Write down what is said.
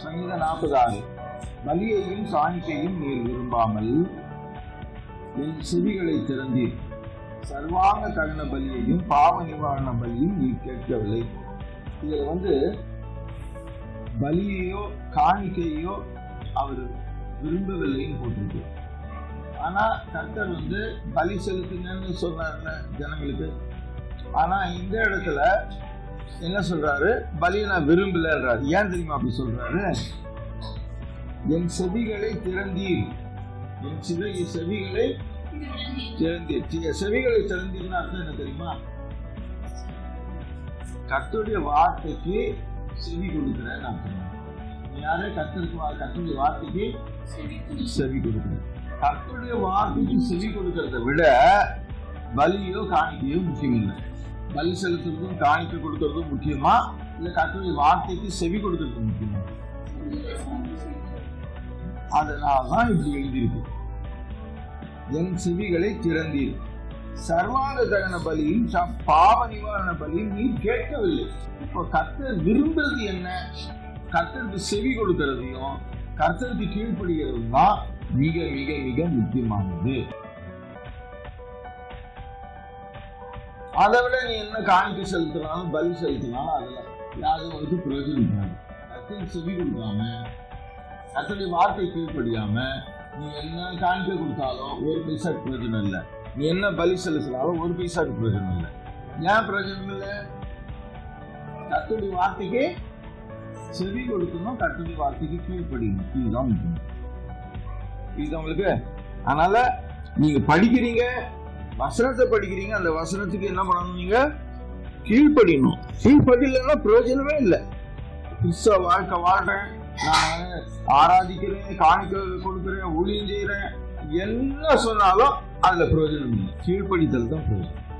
சங்கீதம் நாற்பது ஆறு பலியையும் காணிக்கையும் நீர் விரும்பாமல் என் செவிகளை திறந்தீர் சர்வாங்க தகன பலியையும் பாவ நிவாரண பலியும் நீ கேட்கவில்லை இதுல வந்து பலியையோ காணிக்கையோ அவர் விரும்பவில்லைன்னு போட்டிருக்கு ஆனா கர்த்தர் வந்து பலி செலுத்துங்கன்னு சொன்னார்ல ஜனங்களுக்கு ஆனா இந்த இடத்துல என்ன சொல்றாரு பலியை நான் விரும்பலன்றாரு ஏன் தெரியுமா அப்படி சொல்றாரு என் செவிகளை திறந்தீர் என் சிவை செவிகளை திறந்தீர் சி- செவிகளை திறந்தீர்னு அர்த்தம் என்ன தெரியுமா கர்த்தருடைய வார்த்தைக்கு செவி கொடுக்கிறேன்னு அர்த்தம் நீ யாரு கர்த்தருக்கு வா- கர்த்தருடைய வார்த்தைக்கு செவி கொடுக்கிற கர்த்தருடைய வார்த்தைக்கு செவி கொடுக்கறத விட பலியோ காணிக்கையோ முக்கியம் இல்லை பலி செலுத்துறதும் காணிக்கை கொடுக்கறதும் முக்கியமா இல்ல கர்த்தருடைய வார்த்தைக்கு செவி கொடுக்கறது முக்கியமா அதனால்தான் இப்படி எழுதியிருக்கு என் செவிகளை திறந்தீர் சர்வாங்க தகன பலியும் ச- பாவ நிவாரண பலியும் நீ கேட்கவில்லை இப்போ கர்த்தர் விரும்புறது என்ன கர்த்தருக்கு செவி கொடுக்கறதையும் கர்த்தருக்கு கீழ்ப்படுகிறதும் தான் மிக மிக மிக முக்கியமானது அதை விட நீ என்ன காணிக்கை செலுத்தினாலும் பலி செலுத்தினாலும் அதுல யாரும் வந்து பிரயோஜனம் இருக்காது கர்த்தருக்கு செவி கொடுக்காம கர்த்தருடைய வார்த்தை கீழ்ப்படியாம நீ என்ன காணிக்கை கொடுத்தாலும் ஒரு பைசாக்கு பிரயோஜனம் இல்லை நீ என்ன பலி செலுத்தினாலும் ஒரு பைசாக்கு பிரயோஜனம் இல்லை ஏன் பிரயோஜனம் இல்லை கர்த்தருடைய வார்த்தைக்கு செவி கொடுக்கணும் கர்த்தருடைய வார்த்தைக்கு கீழ்ப்படியணும் இதுதான் முக்கியம் இதுதான் உங்களுக்கு அதனால நீங்க படிக்கிறீங்க வசனத்தை படிக்கிறீங்க அந்த வசனத்துக்கு என்ன பண்ணணும் நீங்க கீழ்ப்படியணும் கீழ்ப்படியலன்னா பிரயோஜனமே இல்லை கிறிஸ்தவ வாழ்க்கை வாழ்றேன் நான் ஆராதிக்கிறேன் காணிக்கை கொடுக்கிறேன் ஊழியம் செய்யறேன் என்ன சொன்னாலும் அதுல பிரயோஜனம் இல்லை கீழ்ப்படித்தல் தான் பிரயோஜனம்